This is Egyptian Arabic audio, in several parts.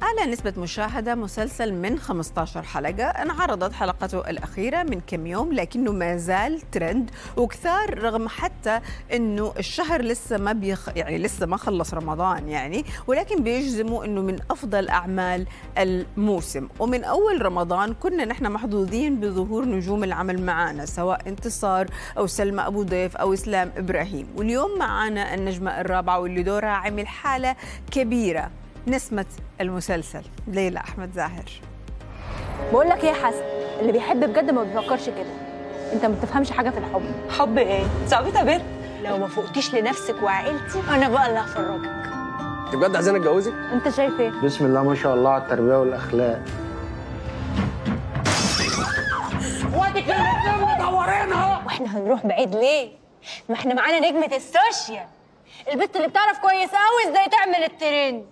أعلى نسبة مشاهدة مسلسل من 15 حلقة انعرضت حلقته الأخيرة من كم يوم لكنه ما زال ترند وكثار رغم حتى أنه الشهر لسه ما بيخ يعني لسه ما خلص رمضان يعني ولكن بيجزموا أنه من أفضل أعمال الموسم ومن أول رمضان كنا نحن محظوظين بظهور نجوم العمل معنا سواء انتصار أو سلمى أبو ضيف أو إسلام إبراهيم واليوم معنا النجمة الرابعة واللي دورها عمل حالة كبيرة نسمة المسلسل ليلى أحمد زاهر بقول لك ايه يا حسن اللي بيحب بجد ما بيفكرش كده انت ما بتفهمش حاجه في الحب حب ايه؟ صعبتها بير لو ما فوقتيش لنفسك وعقلتي انا بقى اللي هفرجك انت بجد عايزاني اتجوزك؟ انت شايف ايه بسم الله ما شاء الله على التربيه والاخلاق واحنا هنروح بعيد ليه ما احنا معانا نجمه السوشيال البنت اللي بتعرف كويس قوي ازاي تعمل الترند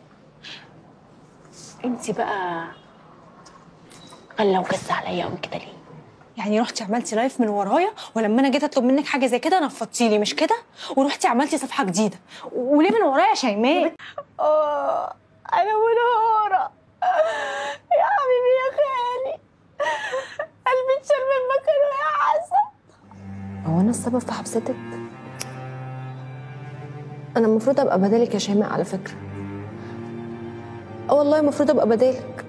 انت بقى غلا وجز عليا قوي كده ليه يعني رحتي عملتي لايف من ورايا ولما انا جيت اطلب منك حاجه زي كده نفضتي لي مش كده ورحتي عملتي صفحه جديده وليه من ورايا يا شيماء اه انا منهارة يا حبيبي يا خالي قلبي اتشال من مكانه يا حسن هو انا السبب في حبستك انا المفروض ابقى بدالك يا شيماء على فكره اه والله المفروض ابقى بدالك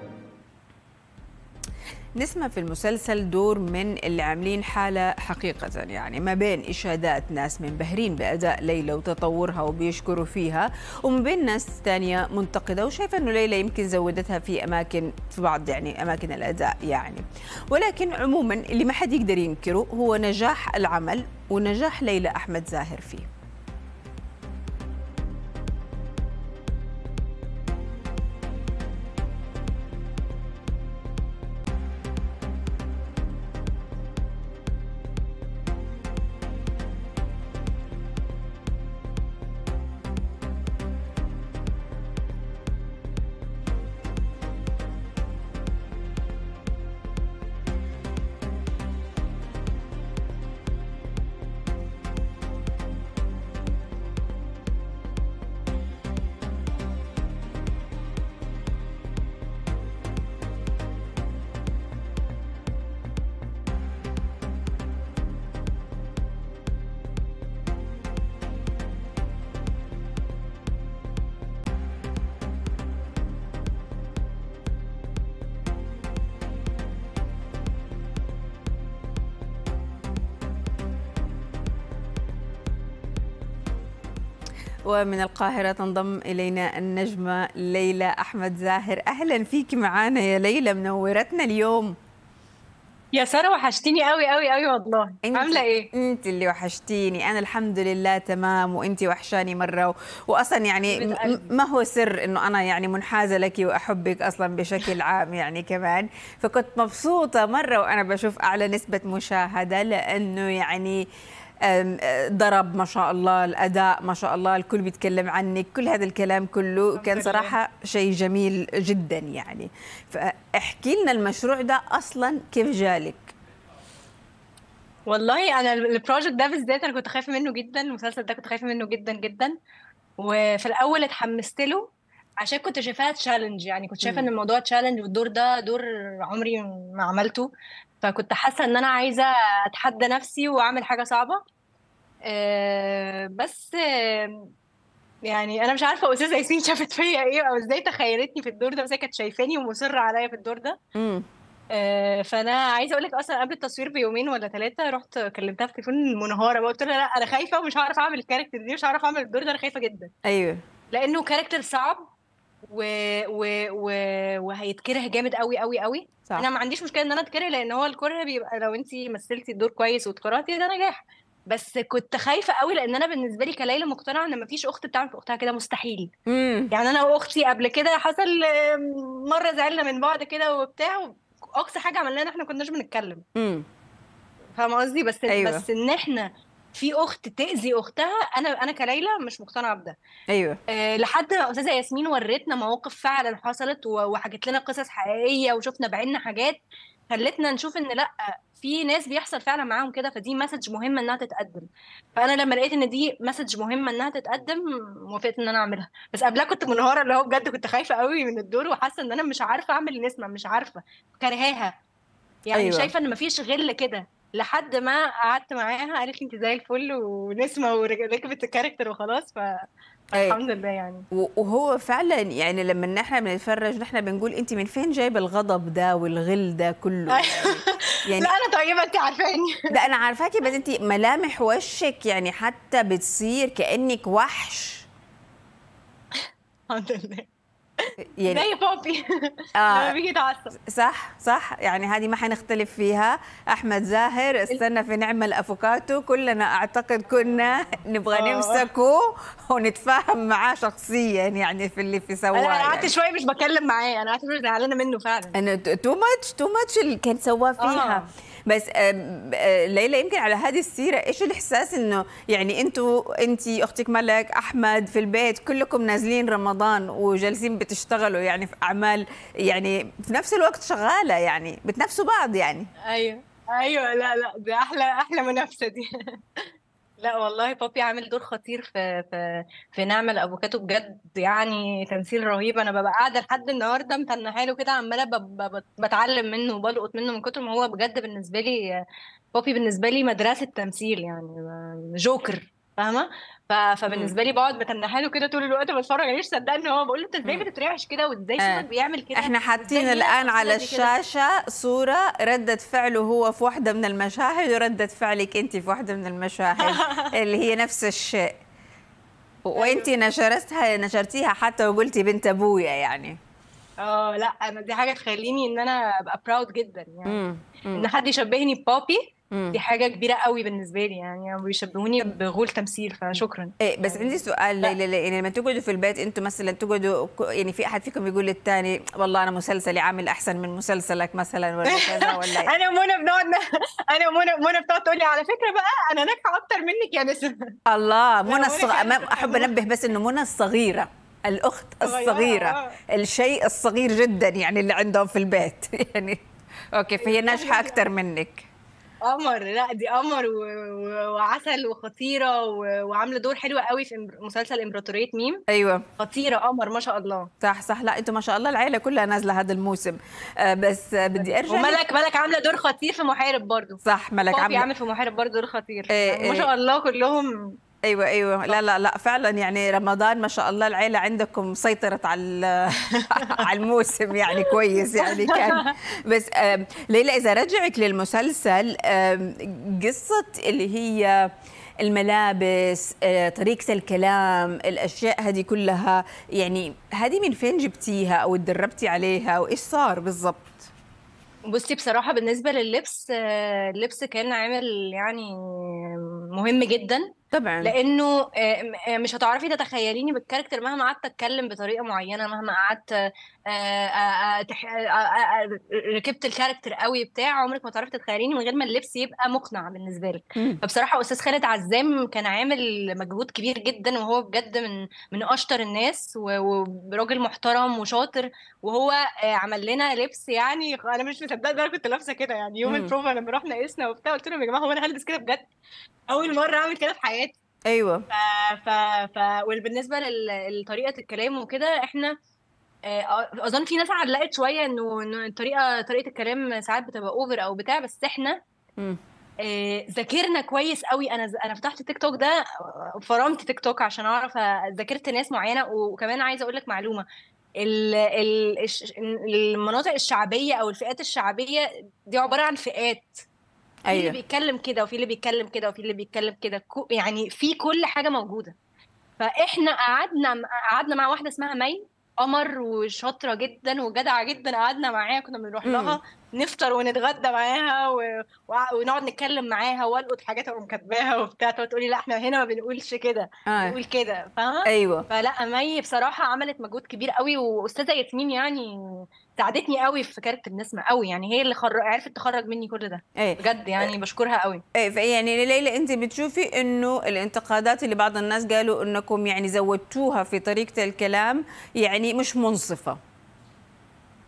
نسمة في المسلسل دور من اللي عاملين حالة حقيقة يعني ما بين إشادات ناس منبهرين بأداء ليلى وتطورها وبيشكروا فيها وما بين ناس تانية منتقدة وشايفة أنه ليلى يمكن زودتها في أماكن في بعض يعني أماكن الأداء يعني ولكن عموما اللي ما حد يقدر ينكره هو نجاح العمل ونجاح ليلى أحمد زاهر فيه ومن القاهرة تنضم إلينا النجمة ليلى أحمد زاهر أهلا فيك معانا يا ليلى منورتنا اليوم يا ساره وحشتيني قوي قوي قوي والله انت عامله ايه انت اللي وحشتيني انا الحمد لله تمام وانت وحشاني مره و... واصلا يعني حبيبة م- قلبي. ما هو سر انه انا يعني منحازه لك واحبك اصلا بشكل عام يعني كمان فكنت مبسوطه مره وانا بشوف اعلى نسبه مشاهده لانه يعني أم، أه، ضرب ما شاء الله الاداء ما شاء الله الكل بيتكلم عنك كل هذا الكلام كله كان لله. صراحه شيء جميل جدا يعني فاحكي لنا المشروع ده اصلا كيف جالك والله انا ال- البروجكت ده بالذات انا كنت خايفه منه جدا المسلسل ده كنت خايفه منه جدا جدا وفي الاول اتحمست له عشان كنت شايفاها تشالنج يعني كنت شايفه ان الموضوع تشالنج والدور ده دور عمري ما عملته فكنت حاسه ان انا عايزه اتحدى نفسي واعمل حاجه صعبه آه، بس آه، يعني انا مش عارفه استاذه ياسمين شافت فيا ايه او ازاي تخيلتني في الدور ده بس هي كانت شايفاني ومصره عليا في الدور ده امم آه، فانا عايزه اقول لك اصلا قبل التصوير بيومين ولا ثلاثه رحت كلمتها في التليفون منهاره بقى قلت لها لا انا خايفه ومش هعرف اعمل الكاركتر دي مش هعرف اعمل الدور ده انا خايفه جدا ايوه لانه كاركتر صعب و... و... و... وهيتكره جامد قوي قوي قوي صح انا ما عنديش مشكله ان انا اتكره لان هو الكره بيبقى لو انت مثلتي الدور كويس واتكرهتي ده نجاح بس كنت خايفه قوي لان انا بالنسبه لي كليلى مقتنعه ان مفيش اخت بتعمل في اختها كده مستحيل امم يعني انا واختي قبل كده حصل آم، مره زعلنا من بعض كده وبتاع اقصى حاجه عملناها ان احنا كناش بنتكلم امم فاهمه قصدي بس أيوة. بس ان احنا في اخت تاذي اختها انا انا كليلى مش مقتنعه بده ايوه أه لحد ما استاذه ياسمين ورتنا مواقف فعلا حصلت و- وحكت لنا قصص حقيقيه وشفنا بعيننا حاجات خلتنا نشوف ان لا في ناس بيحصل فعلا معاهم كده فدي مسج مهمه انها تتقدم فانا لما لقيت ان دي مسج مهمه انها تتقدم وافقت ان انا اعملها بس قبلها كنت منهاره اللي هو بجد كنت خايفه قوي من الدور وحاسه ان انا مش عارفه اعمل نسمه مش عارفه كرهاها يعني أيوة. أيوة. شايفه ان مفيش غل كده لحد ما قعدت معاها قالت لي انت زي الفل ونسمه وركبت الكاركتر وخلاص ف أي. الحمد لله يعني و- وهو فعلا يعني لما نحن بنتفرج نحن بنقول انت من فين جايبه الغضب ده والغل ده كله يعني, يعني لا انا طيبه انت عارفاني لا انا عارفاكي بس انت ملامح وشك يعني حتى بتصير كانك وحش الحمد لله يعني زي بوبي آه. لما بيجي يتعصب صح صح يعني هذه ما حنختلف فيها احمد زاهر استنى في نعمل افوكاتو كلنا اعتقد كنا نبغى آه. نمسكه ونتفاهم معاه شخصيا يعني في اللي في سواه انا أنا قعدت يعني. شويه مش بكلم معاه انا قعدت شويه زعلانه منه فعلا انا تو ماتش تو ماتش اللي كان سواه فيها آه. بس آم، آه، ليلى يمكن على هذه السيره ايش الاحساس انه يعني انتوا انت اختك ملك احمد في البيت كلكم نازلين رمضان وجالسين بتشتغلوا يعني في اعمال يعني في نفس الوقت شغاله يعني بتنافسوا بعض يعني ايوه ايوه لا لا دي احلى احلى منافسه دي لا والله بابي عامل دور خطير في في في نعمل افوكاتو بجد يعني تمثيل رهيب انا ببقى قاعده لحد النهارده متنحه له كده عماله ب- ب- بتعلم منه وبلقط منه من كتر ما هو بجد بالنسبه لي بابي بالنسبه لي مدرسه تمثيل يعني جوكر فاهمه ف- فبالنسبه لي بقعد متنحه له كده طول الوقت بتفرج عليه مش صدقني ان هو بقول له انت ازاي مم. بتترعش كده وازاي آه. صوتك بيعمل كده احنا حاطين إزاي الان هي على الشخصية دي كده؟ الشاشه صوره رده فعله هو في واحده من المشاهد ورده فعلك انت في واحده من المشاهد اللي هي نفس الشيء وانت نشرتها نشرتيها حتى وقلتي بنت ابويا يعني اه لا انا دي حاجه تخليني ان انا ابقى براود جدا يعني مم. ان مم. حد يشبهني ببابي مم. دي حاجه كبيره قوي بالنسبه لي يعني بيشبهوني بغول تمثيل فشكرا إيه بس عندي سؤال لا. ليلى يعني لما تقعدوا في البيت انتم مثلا تقعدوا ك- يعني في احد فيكم يقول للثاني والله انا مسلسلي عامل احسن من مسلسلك مثلا ولا كذا ولا إيه؟ انا ومنى بنقعد انا ومنى منى بتقعد تقول لي على فكره بقى انا ناجحه اكتر منك يا نسمه الله منى منى الصغ... كانت ما احب انبه بس انه منى الصغيره الاخت صغيرة، الصغيره آه. الشيء الصغير جدا يعني اللي عندهم في البيت يعني اوكي فهي ناجحه اكثر منك قمر لا دي قمر و... و... وعسل وخطيره و... وعامله دور حلو قوي في إم- مسلسل امبراطوريه ميم ايوه خطيره قمر ما شاء الله صح صح لا انتم ما شاء الله العيله كلها نازله هذا الموسم آه بس آه بدي ارجع لك- وملك ملك عامله دور خطير في محارب برضو صح ملك بابي عامله عامل في محارب برضو دور خطير إيه، يعني ما إيه. شاء الله كلهم ايوه ايوه لا لا لا فعلا يعني رمضان ما شاء الله العيله عندكم سيطرت على ال- على الموسم يعني كويس يعني كان بس آم، ليلى اذا رجعك للمسلسل آم، قصه اللي هي الملابس آه، طريقة الكلام الأشياء هذه كلها يعني هذه من فين جبتيها أو تدربتي عليها وإيش صار بالضبط بصي بصراحة بالنسبة لللبس آه، اللبس كان عامل يعني مهم جدا طبعا لأنه آه، م- آه، مش هتعرفي تتخيليني بالكاركتر مهما قعدت أتكلم بطريقة معينة مهما قعدت آه، آه، آه، تح- آه، آه، آه، ركبت الكاركتر قوي بتاع عمرك ما تعرفي تتخيليني من غير ما اللبس يبقى مقنع بالنسبة لك مم. فبصراحة أستاذ خالد عزام كان عامل مجهود كبير جدا وهو بجد من من أشطر الناس و- وراجل محترم وشاطر وهو آه، عمل لنا لبس يعني أنا مش مصدقة إن أنا كنت لابسة كده يعني يوم مم. البروفا لما رحنا قسنا وبتاع قلت لهم يا جماعة هو أنا هلبس كده بجد أول مرة أعمل كده في حياتي أيوة ف... ف... وبالنسبة لل- لطريقة الكلام وكده إحنا آه، أظن في ناس علقت شوية إنه إنه الطريقة طريقة الكلام ساعات بتبقى أوفر أو بتاع بس إحنا مم. آه، ذاكرنا كويس قوي انا انا فتحت تيك توك ده آه، فرمت تيك توك عشان اعرف أ- ذاكرت ناس معينه وكمان عايزه اقول لك معلومه ال- ال- الش- المناطق الشعبيه او الفئات الشعبيه دي عباره عن فئات في اللي أيوة بيتكلم كده وفي اللي بيتكلم كده وفي اللي بيتكلم كده كو- يعني في كل حاجه موجوده فاحنا قعدنا قعدنا مع واحده اسمها مي قمر وشاطره جدا وجدعه جدا قعدنا معاها كنا بنروح مم. لها نفطر ونتغدى معاها و... وع- ونقعد نتكلم معاها والقط حاجات اقوم كاتباها وبتاع تقعد تقولي لا احنا هنا ما بنقولش كده آه. بنقول كده فاهمه أيوة فلا مي بصراحه عملت مجهود كبير قوي واستاذه ياسمين يعني ساعدتني قوي في كاركتر نسمه قوي يعني هي اللي خر... عرفت تخرج مني كل ده أي بجد يعني بشكرها قوي ايه فيعني ليلى انت بتشوفي انه الانتقادات اللي بعض الناس قالوا انكم يعني زودتوها في طريقه الكلام يعني مش منصفه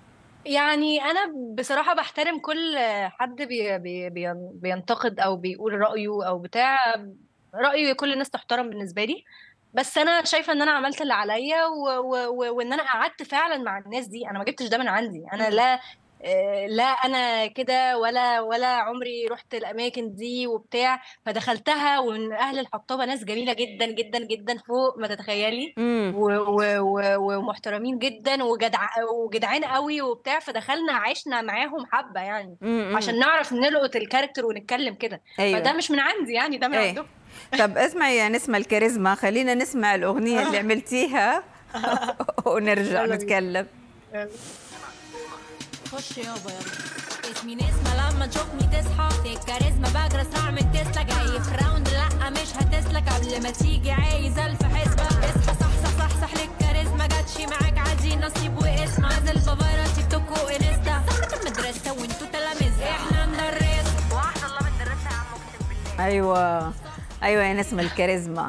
يعني انا بصراحه بحترم كل حد بي بي بي- بينتقد او بيقول رايه او بتاع راي كل الناس تحترم بالنسبه لي بس انا شايفه ان انا عملت اللي عليا و- و- و- وان انا قعدت فعلا مع الناس دي انا ما جبتش ده من عندي انا لا آه، لا انا كده ولا ولا عمري رحت الاماكن دي وبتاع فدخلتها ومن اهل الحطابه ناس جميله جدا جدا جدا فوق ما تتخيلي امم و- و- و- ومحترمين جدا وجدع وجدعان قوي وبتاع فدخلنا عشنا معاهم حبه يعني عشان نعرف نلقط الكاركتر ونتكلم كده ايوه فده مش من عندي يعني ده من إيه. عندهم طب اسمعي يا نسمة الكاريزما خلينا نسمع الأغنية اللي عملتيها ونرجع يلا بينا. نتكلم خش يابا يلا اسمي نسمة لما تشوفني تصحى في الكاريزما بجري اسرع من تسلا جاي في راوند لا مش هتسلك قبل ما تيجي عايز الف حسبة اصحى صح صح صح صح للكاريزما جاتشي معاك عادي نصيب واسم نازل بفايرا تيك توك وانستا صاحبة المدرسة وانتوا تلاميذ احنا ندرس واحد الله بندرسها يا عم اقسم بالله أيوة أيوة يا نسمة الكاريزما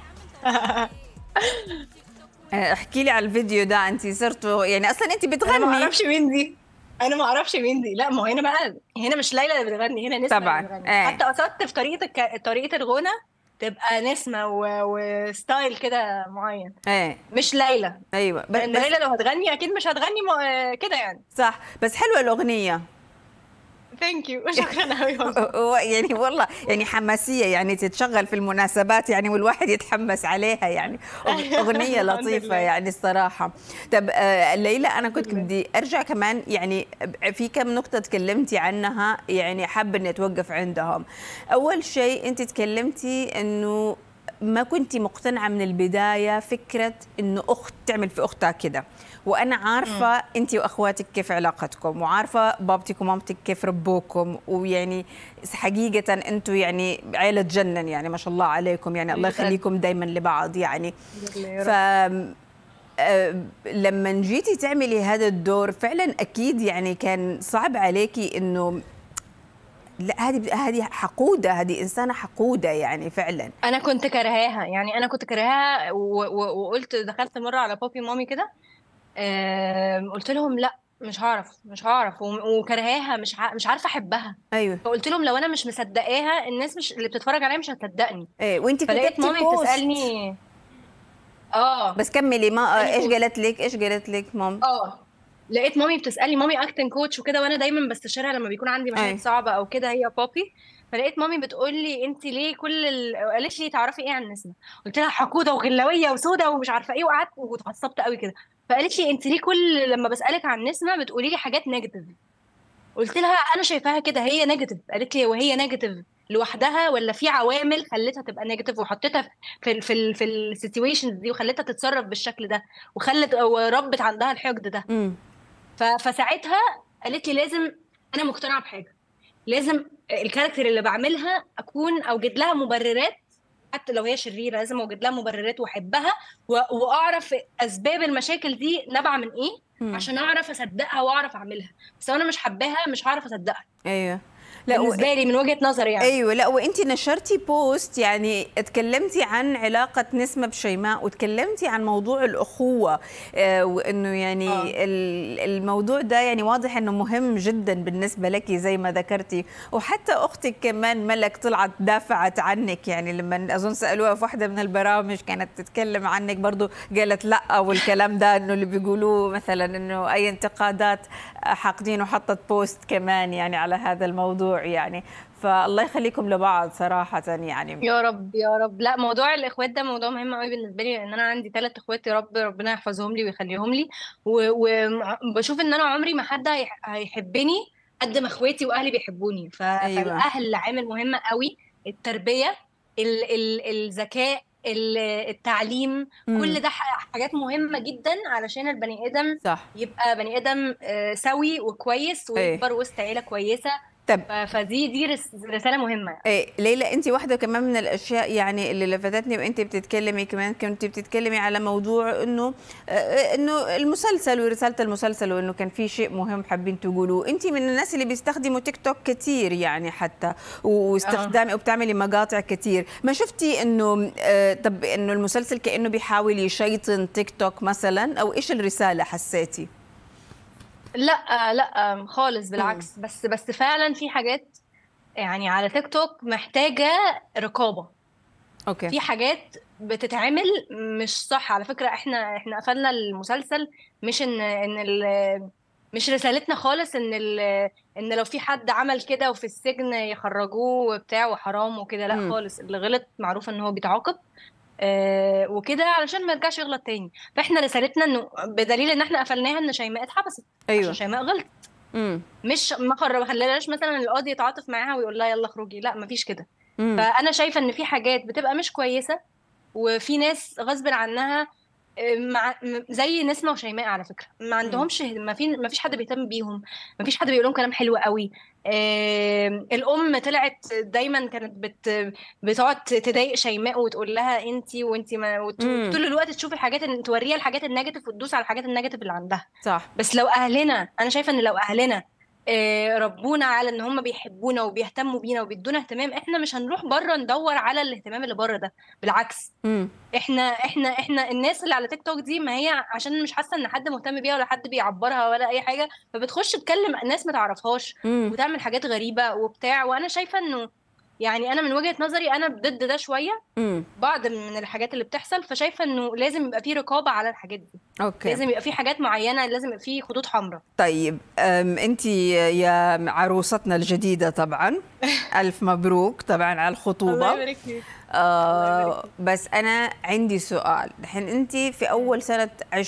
آه، احكي لي على الفيديو ده انت صرتوا يعني اصلا انت انا ما بتغني اعرفش مين دي انا ما اعرفش مين دي لا ما هو هنا بقى هنا مش ليلى اللي بتغني هنا نسمه طبعاً. اللي بتغني إيه. حتى قصدت في طريقه الك... طريقه الغنى تبقى نسمه و... وستايل كده معين ايه مش ليلى ايوه ب- لان بس ليلى لو هتغني اكيد مش هتغني م... كده يعني صح بس حلوه الاغنيه ثانك يو شكرا قوي والله و- يعني والله يعني حماسيه يعني تتشغل في المناسبات يعني والواحد يتحمس عليها يعني أغ- اغنيه الحمد لطيفه لله. يعني الصراحه طب آه، ليلى انا كنت بدي ارجع كمان يعني في كم نقطه تكلمتي عنها يعني حابه اني اتوقف عندهم اول شيء انت تكلمتي انه ما كنت مقتنعه من البدايه فكره انه اخت تعمل في اختها كده وانا عارفه انت واخواتك كيف علاقتكم وعارفه بابتك ومامتك كيف ربوكم ويعني حقيقه انتم يعني عيله تجنن يعني ما شاء الله عليكم يعني الله يخليكم دائما لبعض يعني ف آه، لما جيتي تعملي هذا الدور فعلا اكيد يعني كان صعب عليكي انه لا هذه هذه حقوده هذه انسانه حقوده يعني فعلا انا كنت كرهاها يعني انا كنت كرهاها و... و... وقلت دخلت مره على بابي مامي كده آم، قلت لهم لا مش هعرف مش هعرف و- وكرهاها مش ع... مش عارفه احبها ايوه فقلت لهم لو انا مش مصدقاها الناس مش اللي بتتفرج عليا مش هتصدقني ايه وانت فلقيت كتبتي مامي بوست بتسالني اه بس كملي ما بتسألني ايش بوست. قالت لك ايش قالت لك مام اه لقيت مامي بتسالني مامي اكتنج كوتش وكده وانا دايما بستشيرها لما بيكون عندي مشاهد أي. صعبه او كده هي بابي فلقيت مامي بتقول لي انت ليه كل ال... قالت لي تعرفي ايه عن نسمه قلت لها حقوده وغلاويه وسوده ومش عارفه ايه وقعدت واتعصبت قوي كده فقالت لي انت ليه كل لما بسالك عن نسمه بتقولي لي حاجات نيجاتيف قلت لها انا شايفاها كده هي نيجاتيف قالت لي وهي نيجاتيف لوحدها ولا في عوامل خلتها تبقى نيجاتيف وحطيتها في ال في ال في السيتويشنز دي وخلتها تتصرف بالشكل ده وخلت وربت عندها الحقد ده امم ف- فساعتها قالت لي لازم انا مقتنعه بحاجه لازم الكاركتر اللي بعملها اكون اوجد لها مبررات حتى لو هي شريره لازم اوجد لها مبررات واحبها و- واعرف اسباب المشاكل دي نابعه من ايه مم. عشان اعرف اصدقها واعرف اعملها بس لو انا مش حباها مش هعرف اصدقها ايوه لا و... بالنسبه لي من وجهه نظري يعني ايوه لا وانت نشرتي بوست يعني اتكلمتي عن علاقه نسمه بشيماء وتكلمتي عن موضوع الاخوه آه وانه يعني آه. ال- الموضوع ده يعني واضح انه مهم جدا بالنسبه لك زي ما ذكرتي وحتى اختك كمان ملك طلعت دافعت عنك يعني لما اظن سالوها في واحده من البرامج كانت تتكلم عنك برضو قالت لا والكلام ده انه اللي بيقولوه مثلا انه اي انتقادات حاقدين وحطت بوست كمان يعني على هذا الموضوع يعني فالله يخليكم لبعض صراحة يعني يا رب يا رب لا موضوع الاخوات ده موضوع مهم قوي بالنسبه لي لان انا عندي ثلاث اخوات يا رب ربنا يحفظهم لي ويخليهم لي وبشوف ان انا عمري ما حد هيح- هيحبني قد ما اخواتي واهلي بيحبوني ف... أيوة. فالاهل عامل مهم قوي التربيه ال... ال... الذكاء ال- التعليم مم. كل ده ح- حاجات مهمه جدا علشان البني ادم صح يبقى بني ادم آه، سوي وكويس إيه. ويكبر وسط عيله كويسه طب ف... فدي دي رس... رساله مهمه يعني. إيه ليلى انت واحده كمان من الاشياء يعني اللي لفتتني وانت بتتكلمي كمان كنت بتتكلمي على موضوع انه آه، انه المسلسل ورساله المسلسل وانه كان في شيء مهم حابين تقولوه انت من الناس اللي بيستخدموا تيك توك كثير يعني حتى واستخدامي وبتعملي مقاطع كثير ما شفتي انه آه، طب انه المسلسل كانه بيحاول يشيطن تيك توك مثلا او ايش الرساله حسيتي لا لا خالص بالعكس بس بس فعلا في حاجات يعني على تيك توك محتاجة رقابة اوكي في حاجات بتتعمل مش صح على فكرة احنا احنا قفلنا المسلسل مش ان ان ال مش رسالتنا خالص ان ال ان لو في حد عمل كده وفي السجن يخرجوه وبتاع وحرام وكده لا مم. خالص اللي غلط معروف ان هو بيتعاقب آه وكده علشان ما يرجعش يغلط تاني فاحنا رسالتنا انه بدليل ان احنا قفلناها ان شيماء اتحبست ايوه عشان شيماء غلط امم مش ما خر- ما خليناش مثلا القاضي يتعاطف معاها ويقول لها يلا اخرجي لا مفيش كده امم فانا شايفه ان في حاجات بتبقى مش كويسه وفي ناس غصب عنها آه، مع م- زي نسمة وشيماء على فكرة ما عندهمش ما في ما فيش حد بيهتم بيهم ما فيش حد بيقول لهم كلام حلو قوي آه، الأم طلعت دايما كانت بت بتقعد تضايق شيماء وتقول لها انتي وانتي ما وت- مم. طول الوقت تشوف الحاجات اللي توريها الحاجات النيجاتيف وتدوس على الحاجات النيجاتيف اللي عندها صح بس لو اهلنا انا شايفه ان لو اهلنا آه، ربونا على ان هم بيحبونا وبيهتموا بينا وبيدونا اهتمام احنا مش هنروح بره ندور على الاهتمام اللي بره ده بالعكس امم احنا احنا احنا الناس اللي على تيك توك دي ما هي عشان مش حاسه ان حد مهتم بيها ولا حد بيعبرها ولا اي حاجه فبتخش تكلم ناس ما تعرفهاش امم وتعمل حاجات غريبه وبتاع وانا شايفه انه يعني انا من وجهه نظري انا ضد ده شويه امم بعض من الحاجات اللي بتحصل فشايفه انه لازم يبقى في رقابه على الحاجات دي اوكي لازم يبقى في حاجات معينه لازم يبقى في خطوط حمراء طيب انت يا عروستنا الجديده طبعا الف مبروك طبعا على الخطوبه يبارك فيك آه بس انا عندي سؤال الحين انت في اول سنه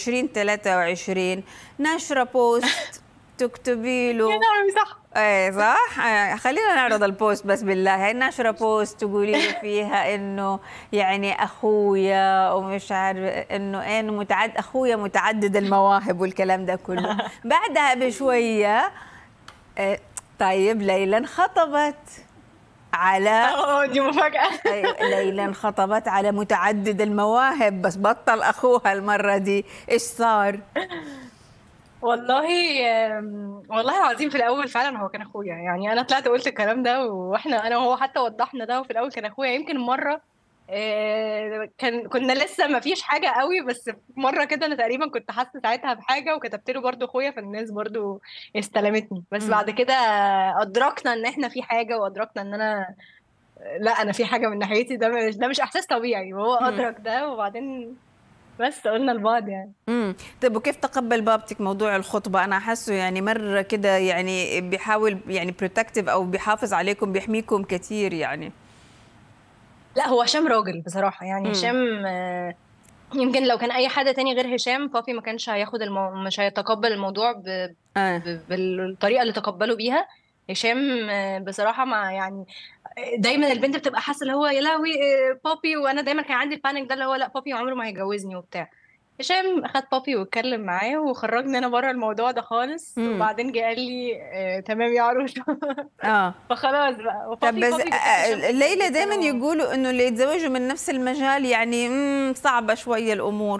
2023 ناشره بوست تكتبي له نعم صح ايه صح آه، خلينا نعرض البوست بس بالله هي ناشره بوست تقولي له فيها انه يعني اخويا ومش عارف انه ايه إنه متعد اخويا متعدد المواهب والكلام ده كله بعدها بشويه آه، طيب ليلى انخطبت على اه دي مفاجأة أيوة، ليلى انخطبت على متعدد المواهب بس بطل اخوها المره دي ايش صار والله آم، والله العظيم في الأول فعلا هو كان أخويا يعني أنا طلعت قلت الكلام ده وإحنا أنا وهو حتى وضحنا ده وفي الأول كان أخويا يمكن مرة آه، كان كنا لسه ما فيش حاجة قوي بس مرة كده أنا تقريبا كنت حاسة ساعتها بحاجة وكتبت له برضو أخويا فالناس برضو استلمتني بس مم. بعد كده أدركنا إن إحنا في حاجة وأدركنا إن أنا لا أنا في حاجة من ناحيتي ده مش ده مش إحساس طبيعي وهو مم. أدرك ده وبعدين بس قلنا لبعض يعني امم طيب وكيف تقبل بابتك موضوع الخطبه انا حاسه يعني مره كده يعني بيحاول يعني بروتكتيف او بيحافظ عليكم بيحميكم كثير يعني لا هو هشام راجل بصراحة يعني مم. هشام آه، يمكن لو كان أي حد تاني غير هشام بابي ما كانش هياخد المو... مش هيتقبل الموضوع ب... اه ب... بالطريقة اللي تقبله بيها هشام آه، بصراحة مع يعني دايما البنت بتبقى حاسة اللي هو يا لهوي آه، بابي وأنا دايما كان عندي البانيك ده اللي هو لا بابي عمره ما هيجوزني وبتاع هشام أخد بابي واتكلم معاه وخرجني أنا بره الموضوع ده خالص مم. وبعدين جه قال لي آه، تمام يا عروس اه فخلاص بقى طب وبابي بس بابي آه، هشام كان ليلى دائما بيتكلم- يقولوا انه اللي يتزوجوا من نفس المجال يعني مم صعبه شويه الامور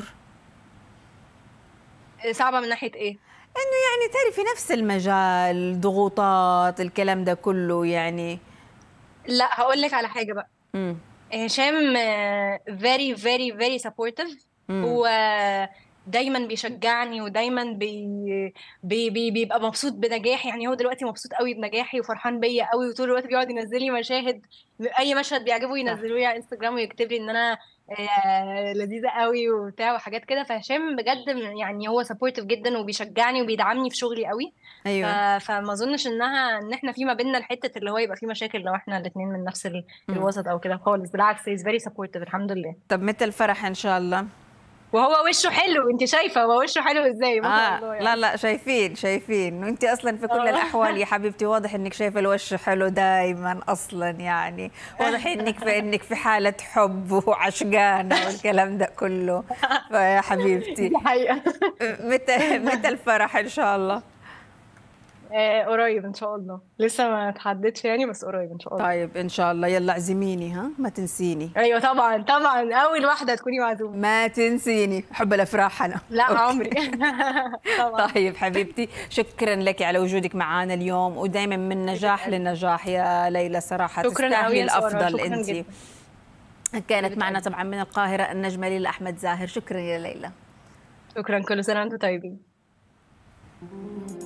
صعبة من ناحية إيه؟ انه يعني تعرفي نفس المجال ضغوطات الكلام ده كله يعني لا هقول لك على حاجة بقى امم هشام آه، very very very supportive مم. هو دايما بيشجعني ودايما بي بي بي بيبقى مبسوط بنجاحي يعني هو دلوقتي مبسوط قوي بنجاحي وفرحان بيا قوي وطول الوقت بيقعد ينزل لي مشاهد اي مشهد بيعجبه ينزله لي على انستجرام ويكتب لي ان انا آه، لذيذة قوي وبتاع وحاجات كده فهشام بجد يعني هو سبورتيف جدا وبيشجعني وبيدعمني في شغلي قوي ايوه ف... فما اظنش انها ان احنا في ما بيننا الحته اللي هو يبقى في مشاكل لو احنا الاثنين من نفس ال... مم. الوسط او كده خالص بالعكس he's very supportive الحمد لله طب متى الفرح ان شاء الله وهو وشه حلو انت شايفه هو وشه حلو ازاي ما شاء آه الله يعني. لا لا شايفين شايفين وانت اصلا في كل آه. الاحوال يا حبيبتي واضح انك شايفه الوش حلو دائما اصلا يعني واضح انك في انك في حاله حب وعشقانه والكلام ده كله فيا حبيبتي دي حقيقه متى متى الفرح ان شاء الله آه قريب ان شاء الله لسه ما اتحددش يعني بس قريب ان شاء الله طيب ان شاء الله يلا اعزميني ها ما تنسيني ايوه طبعا طبعا اول واحده تكوني معزومه ما تنسيني حب الافراح انا لا أوكي. عمري طبعا طيب حبيبتي شكرا لك على وجودك معنا اليوم ودائما من نجاح لنجاح يا ليلى صراحه شكراً أوي تستاهلي يا سارة، الافضل شكراً انت جداً. كانت معنا طبعا من القاهره النجمه ليلى احمد زاهر شكرا يا ليلى شكرا كل سنه وانتم طيبين